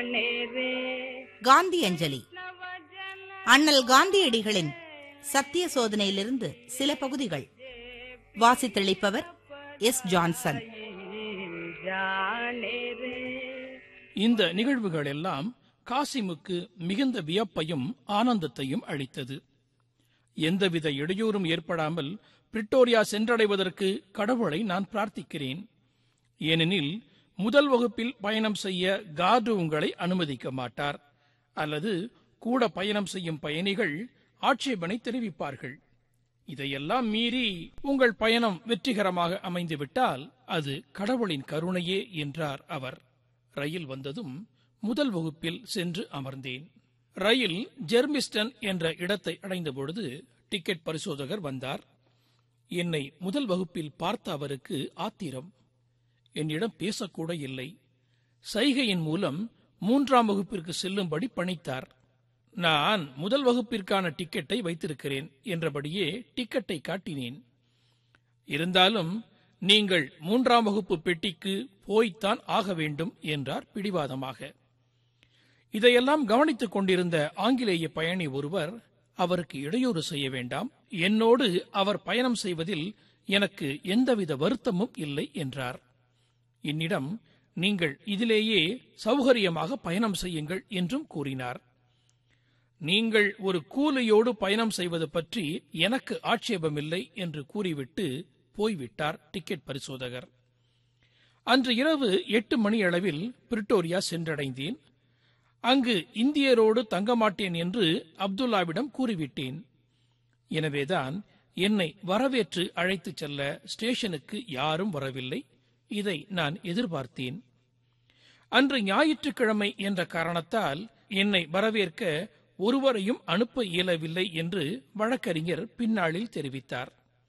जाने रे காந்தி அஞ்சலி அண்ணல் காந்தியடிகளின் சத்திய சோதனையிலிருந்து சில பகுதிகள் வாசித்தளிப்பவர் எஸ் ஜான்சன் जाने रे இந்த நிகழ்வுகள் எல்லாம் காசிமுக்கு மிகுந்த வியப்பையும் ஆனந்தத்தையும் அளித்தது எந்தவித இடையூறும் ஏற்படாமல் பிரிட்டோரியா சென்றடைவதற்கு கடவுளை நான் பிரார்த்திக்கிறேன் ஏனெனில் முதல் வகுப்பில் பயணம் செய்ய கார்டு உங்களை அனுமதிக்க மாட்டார் அல்லது கூட பயணம் செய்யும் பயணிகள் ஆட்சேபனை தெரிவிப்பார்கள் இதையெல்லாம் மீறி உங்கள் பயணம் வெற்றிகரமாக அமைந்துவிட்டால் அது கடவுளின் கருணையே என்றார் அவர் ரயில் வந்ததும் முதல் வகுப்பில் சென்று அமர்ந்தேன் ரயில் ஜெர்மிஸ்டன் என்ற இடத்தை அடைந்த பொழுது டிக்கெட் பரிசோதகர் வந்தார் என்னை முதல் வகுப்பில் பார்த்த அவருக்கு ஆத்திரம் என்னிடம் பேசக்கூட இல்லை சைகையின் மூலம் மூன்றாம் வகுப்பிற்கு செல்லும்படி பணித்தார் நான் முதல் வகுப்பிற்கான டிக்கெட்டை வைத்திருக்கிறேன் என்றபடியே டிக்கெட்டை காட்டினேன் இருந்தாலும் நீங்கள் மூன்றாம் வகுப்பு பெட்டிக்கு போய்த்தான் ஆக வேண்டும் என்றார் பிடிவாதமாக இதையெல்லாம் கவனித்துக் கொண்டிருந்த ஆங்கிலேய பயணி ஒருவர் அவருக்கு இடையூறு செய்ய வேண்டாம் என்னோடு அவர் பயணம் செய்வதில் எனக்கு எந்தவித வருத்தமும் இல்லை என்றார் என்னிடம் நீங்கள் இதிலேயே சௌகரியமாக பயணம் செய்யுங்கள் என்றும் கூறினார் நீங்கள் ஒரு கூலியோடு பயணம் செய்வது பற்றி எனக்கு ஆட்சேபமில்லை என்று கூறிவிட்டு போய்விட்டார் டிக்கெட் பரிசோதகர் அன்று இரவு எட்டு மணி அளவில் பிரிட்டோரியா சென்றடைந்தேன் அங்கு இந்தியரோடு தங்க மாட்டேன் என்று அப்துல்லாவிடம் கூறிவிட்டேன் எனவேதான் என்னை வரவேற்று அழைத்துச் செல்ல ஸ்டேஷனுக்கு யாரும் வரவில்லை இதை நான் எதிர்பார்த்தேன் அன்று ஞாயிற்றுக்கிழமை என்ற காரணத்தால் என்னை வரவேற்க ஒருவரையும் அனுப்ப இயலவில்லை என்று வழக்கறிஞர் பின்னாளில் தெரிவித்தார்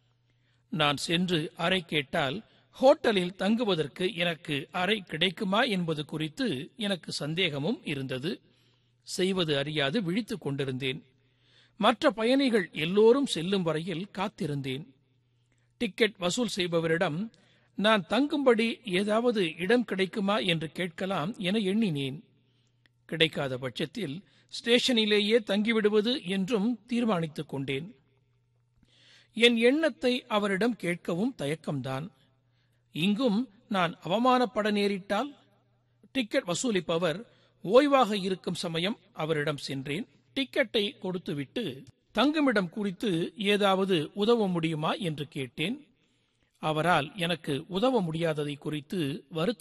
நான் சென்று அறை கேட்டால் ஹோட்டலில் தங்குவதற்கு எனக்கு அறை கிடைக்குமா என்பது குறித்து எனக்கு சந்தேகமும் இருந்தது செய்வது அறியாது விழித்துக் கொண்டிருந்தேன் மற்ற பயணிகள் எல்லோரும் செல்லும் வரையில் காத்திருந்தேன் டிக்கெட் வசூல் செய்பவரிடம் நான் தங்கும்படி ஏதாவது இடம் கிடைக்குமா என்று கேட்கலாம் என எண்ணினேன் கிடைக்காத பட்சத்தில் ஸ்டேஷனிலேயே தங்கிவிடுவது என்றும் தீர்மானித்துக் கொண்டேன் என் எண்ணத்தை அவரிடம் கேட்கவும் தயக்கம்தான் இங்கும் நான் அவமானப்பட நேரிட்டால் டிக்கெட் வசூலிப்பவர் ஓய்வாக இருக்கும் சமயம் அவரிடம் சென்றேன் டிக்கெட்டை கொடுத்துவிட்டு தங்குமிடம் குறித்து ஏதாவது உதவ முடியுமா என்று கேட்டேன் அவரால் எனக்கு உதவ முடியாததை குறித்து வருத்த